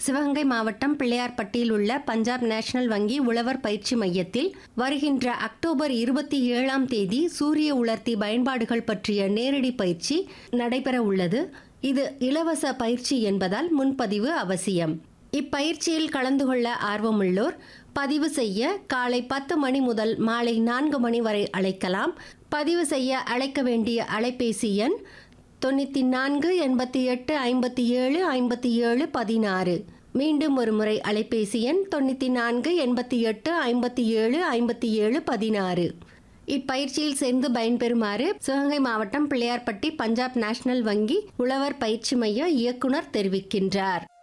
சிவகங்கை மாவட்டம் பிள்ளையார்பட்டியில் உள்ள பஞ்சாப் நேஷனல் வங்கி உழவர் பயிற்சி மையத்தில் வருகின்ற அக்டோபர் இருபத்தி ஏழாம் தேதி சூரிய உலர்த்தி பயன்பாடுகள் பற்றிய நேரடி பயிற்சி நடைபெற உள்ளது இது இலவச பயிற்சி என்பதால் முன்பதிவு அவசியம் இப்பயிற்சியில் கலந்து கொள்ள ஆர்வமுள்ளோர் பதிவு செய்ய காலை பத்து மணி முதல் மாலை நான்கு மணி வரை அழைக்கலாம் பதிவு செய்ய அழைக்க வேண்டிய அலைபேசி எண் தொண்ணூற்றி நான்கு எண்பத்தி எட்டு ஐம்பத்தி ஏழு ஐம்பத்தி ஏழு பதினாறு மீண்டும் ஒரு முறை அலைபேசி எண் தொண்ணூற்றி நான்கு எண்பத்தி எட்டு ஐம்பத்தி ஏழு ஐம்பத்தி ஏழு பதினாறு இப்பயிற்சியில் சேர்ந்து பயன்பெறுமாறு சிவகங்கை மாவட்டம் பிள்ளையார்பட்டி பஞ்சாப் நேஷனல் வங்கி உழவர் பயிற்சி மைய இயக்குனர் தெரிவிக்கின்றார்